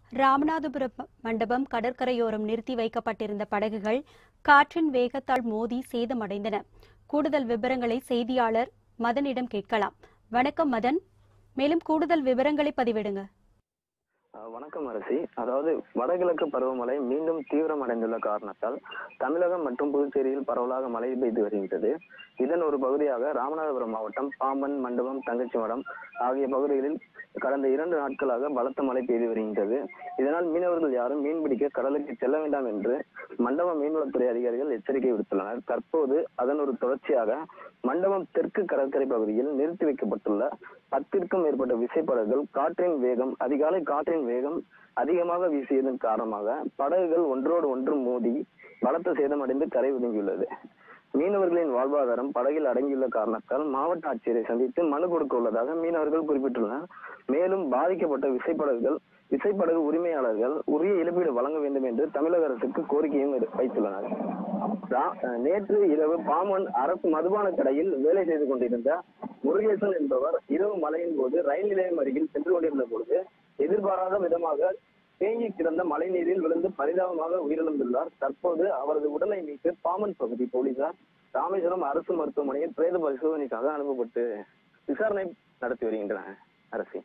ராமநாதபுரம் மண்டபம் கடற்கரையோரம் நிறுத்தி வைக்கப்பட்டிருந்த படகுகள் காற்றின் வேகத்தால் மோதி சேதமடைந்தன கூடுதல் விவரங்களை செய்தியாளர் மதனிடம் கேட்கலாம் வணக்கம் மதன் மேலும் கூடுதல் விவரங்களை பதிவிடுங்க அஹ் வணக்கம் அரசி அதாவது வடகிழக்கு பருவமழை மீண்டும் தீவிரமடைந்துள்ள காரணத்தால் தமிழகம் மற்றும் புதுச்சேரியில் பரவலாக மழை பெய்து வருகின்றது இதன் ஒரு பகுதியாக ராமநாதபுரம் மாவட்டம் பாம்பன் மண்டபம் தங்கச்சிமடம் ஆகிய பகுதிகளில் கடந்த இரண்டு நாட்களாக பலத்த மழை பெய்து வருகின்றது இதனால் மீனவர்கள் யாரும் மீன்பிடிக்க கடலுக்கு செல்ல வேண்டாம் என்று மண்டப மீன்வளத்துறை அதிகாரிகள் எச்சரிக்கை விடுத்துள்ளனர் தற்போது அதன் ஒரு தொடர்ச்சியாக மண்டபம் தெற்கு கடற்கரை பகுதியில் நிறுத்தி வைக்கப்பட்டுள்ள பத்திற்கும் மேற்பட்ட விசைப்படகுகள் காற்றின் வேகம் அதிகாலை காற்றின் வேகம் அதிகமாக வீசியதன் காரணமாக படகுகள் ஒன்றோடு ஒன்று மோதி பலத்த சேதமடைந்து கரை ஒதுங்கியுள்ளது மீனவர்களின் வாழ்வாதாரம் படகில் அடங்கியுள்ள காரணத்தால் மாவட்ட ஆட்சியரை சந்தித்து மனு கொடுக்க உள்ளதாக மீனவர்கள் குறிப்பிட்டுள்ளனர் மேலும் பாதிக்கப்பட்ட விசைப்படகுகள் விசைப்படகு உரிமையாளர்கள் உரிய இழப்பீடு வழங்க வேண்டும் என்று தமிழக அரசுக்கு கோரிக்கையும் வைத்துள்ளனர் ரா- நேற்று இரவு பாமன் அரசு மதுபான கடையில் வேலை செய்து கொண்டிருந்த முருகேசன் என்பவர் இரவு மழையின் போது ரயில் நிலையம் அருகில் சென்று கொண்டிருந்த பொழுது எதிர்பாராத விதமாக தேங்கி கிடந்த மழைநீரில் விழுந்து பரிதாபமாக உயிரிழந்துள்ளார் தற்போது அவரது உடலை மீட்டு பாமன் பகுதி போலீசார் ராமேஸ்வரம் அரசு மருத்துவமனையில் பிரேத பரிசோதனைக்காக அனுப்பப்பட்டு விசாரணை நடத்தி வருகின்றனர் அரசு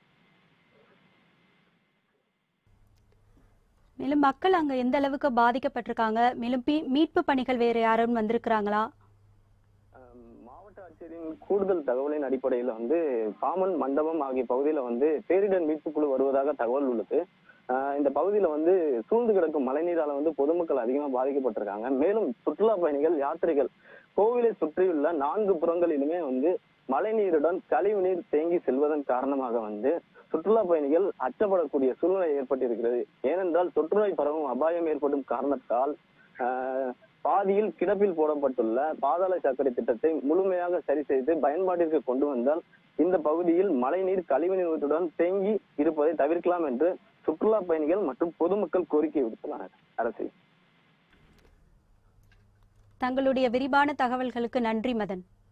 மேலும் மக்கள் அங்க எந்த அளவுக்கு பாதிக்கப்பட்டிருக்காங்க மேலும் பி- மீட்பு பணிகள் வேற யாரும் வந்திருக்கிறாங்களா ஆம், மாவட்ட ஆட்சியரின் கூடுதல் தகவலின் அடிப்படையில் வந்து பாமன் மண்டபம் ஆகிய பகுதியில வந்து பேரிடர் மீட்புக் குழு வருவதாக தகவல் உள்ளது ஆஹ் இந்த பகுதியில வந்து சூழ்ந்து கிடக்கும் மழைநீரால வந்து பொதுமக்கள் அதிகமா பாதிக்கப்பட்டிருக்காங்க மேலும் சுற்றுலா பயணிகள் யாத்திரைகள் கோவிலை சுற்றியுள்ள நான்கு புறங்களிலுமே வந்து மழைநீருடன் கழிவுநீர் தேங்கி செல்வதன் காரணமாக வந்து சுற்றுலா பயணிகள் அச்சப்படக்கூடிய சூழ்நிலை ஏற்பட்டிருக்கிறது ஏனென்றால் தொற்றுநோய் பரவும் அபாயம் ஏற்படும் காரணத்தால் ஆஹ் பாதியில் கிடப்பில் போடப்பட்டுள்ள பாதாள சாக்கடை திட்டத்தை முழுமையாக சரி செய்து பயன்பாட்டிற்கு கொண்டு வந்தால் இந்த பகுதியில் மழைநீர் கழிவுநீருடன் தேங்கி இருப்பதை தவிர்க்கலாம் என்று சுற்றுலா பயணிகள் மற்றும் பொதுமக்கள் கோரிக்கை விடுத்துள்ளனர் அரசு தங்களுடைய விரிவான தகவல்களுக்கு நன்றி மதன்